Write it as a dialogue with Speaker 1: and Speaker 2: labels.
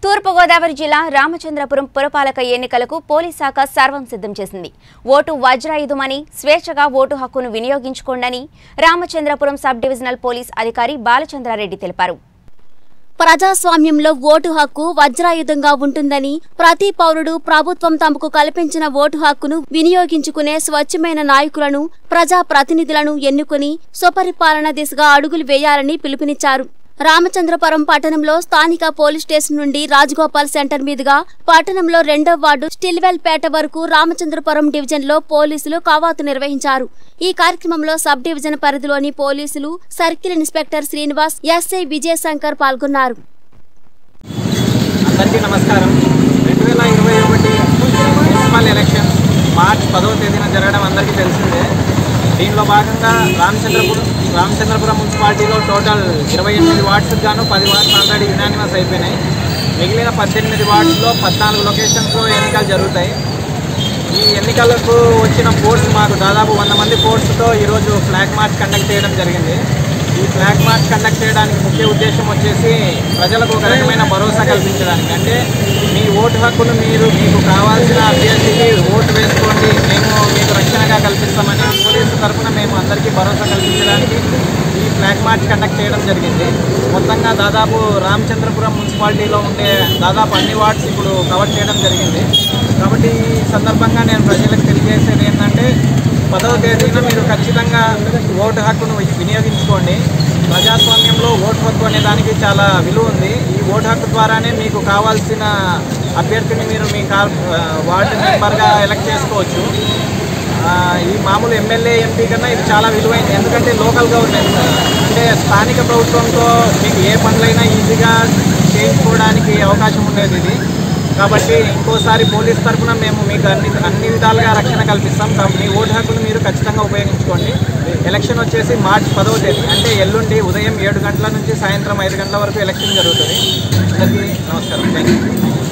Speaker 1: తూర్పుగోదావరి జిల్లా రామచంద్రపురం పురపాలక ఎన్నికలకు పోలీస్ శాఖ సర్వం సిద్ధం చేసింది ఓటు వజ్రాయుధమని స్వేచ్ఛగా ఓటు హక్కును వినియోగించుకోండని రామచంద్రపురం సబ్ డివిజనల్ పోలీస్ అధికారి బాలచంద్రారెడ్డి తెలిపారు
Speaker 2: ప్రజాస్వామ్యంలో ఓటు హక్కు వజ్రాయుధంగా ఉంటుందని ప్రతి పౌరుడు ప్రభుత్వం తమకు కల్పించిన ఓటు హక్కును వినియోగించుకునే స్వచ్ఛమైన నాయకులను ప్రజా ప్రతినిధులను ఎన్నుకుని సుపరిపాలన దిశగా అడుగులు వేయాలని పిలుపునిచ్చారు రామచంద్రపురం పట్టణంలో స్థానిక పోలీస్ స్టేషన్ నుండి రాజగోపాల్ సెంటర్ మీదుగా పట్టణంలో రెండో వార్డు స్టిల్వెల్ పేట వరకు రామచంద్రపురం డివిజన్లో పోలీసులు కవాతు నిర్వహించారు ఈ కార్యక్రమంలో సబ్ డివిజన్ పరిధిలోని పోలీసులు circle inspector Srinivas SI Vijayashankar పాల్గొన్నారు
Speaker 3: అందరికీ నమస్కారం రెండు వేల ఇరవై ఒకటి మున్సిపల్ ఎలక్షన్ మార్చ్ పదవ తేదీన జరగడం అందరికీ తెలిసిందే దీనిలో భాగంగా రామచంద్రపురం రామచంద్రపురం మున్సిపాలిటీలో టోటల్ ఇరవై ఎనిమిది వార్డ్స్కి గాను పది వార్డ్స్ ఆల్రెడీ యునానిమస్ అయిపోయినాయి మిగిలిన పద్దెనిమిది వార్డ్స్లో పద్నాలుగు లొకేషన్స్లో ఎన్నికలు జరుగుతాయి ఈ ఎన్నికలకు వచ్చిన ఫోర్స్ మాకు దాదాపు వంద మంది ఫోర్స్తో ఈరోజు ఫ్లాగ్ మార్చ్ కండక్ట్ చేయడం జరిగింది ఈ ఫ్లాగ్ మార్చ్ కండక్ట్ చేయడానికి ముఖ్య ఉద్దేశం వచ్చేసి ప్రజలకు ఒక రకమైన భరోసా కల్పించడానికి అంటే మీ ఓటు హక్కును మీరు మీకు కావాల్సిన అభ్యర్థికి ఓటు వేసుకోండి మేము మీకు రక్షణగా కల్పిస్తామని పోలీసు తరఫున మేము అందరికీ భరోసా కల్పించడానికి ఈ ఫ్లాగ్ మార్చ్ కండక్ట్ చేయడం జరిగింది మొత్తంగా దాదాపు రామచంద్రపురం మున్సిపాలిటీలో ఉండే దాదాపు అన్ని వార్డ్స్ ఇప్పుడు కవర్ చేయడం జరిగింది కాబట్టి ఈ సందర్భంగా నేను ప్రజలకు తెలియజేసేది ఏంటంటే పదవ తేదీన మీరు ఖచ్చితంగా ఓటు హక్కును వినియోగించుకోండి ప్రజాస్వామ్యంలో ఓటు హక్కు అనే దానికి చాలా విలువ ఉంది ఈ ఓటు హక్కు ద్వారానే మీకు కావాల్సిన అభ్యర్థిని మీరు మీ కార్ వార్డు మెంబర్గా ఎలక్ట్ చేసుకోవచ్చు ఆ, ఈ మామూలు ఎమ్మెల్యే ఎంపీ కన్నా ఇది చాలా విలువైంది ఎందుకంటే లోకల్ గవర్నెన్స్ అంటే స్థానిక ప్రభుత్వంతో మీకు ఏ పనులైనా ఈజీగా చేయించుకోవడానికి అవకాశం ఉండేది ఇది కాబట్టి ఇంకోసారి పోలీస్ తరఫున మేము మీకు అన్ని అన్ని విధాలుగా రక్షణ కల్పిస్తాం కాబట్టి మీ ఓటు హక్కును మీరు ఖచ్చితంగా ఉపయోగించుకోండి ఎలక్షన్ వచ్చేసి మార్చ్ పదవ తేదీ అంటే ఎల్లుండి ఉదయం ఏడు గంటల నుంచి సాయంత్రం ఐదు గంటల వరకు ఎలక్షన్ జరుగుతుంది అందరికీ నమస్కారం థ్యాంక్ యూ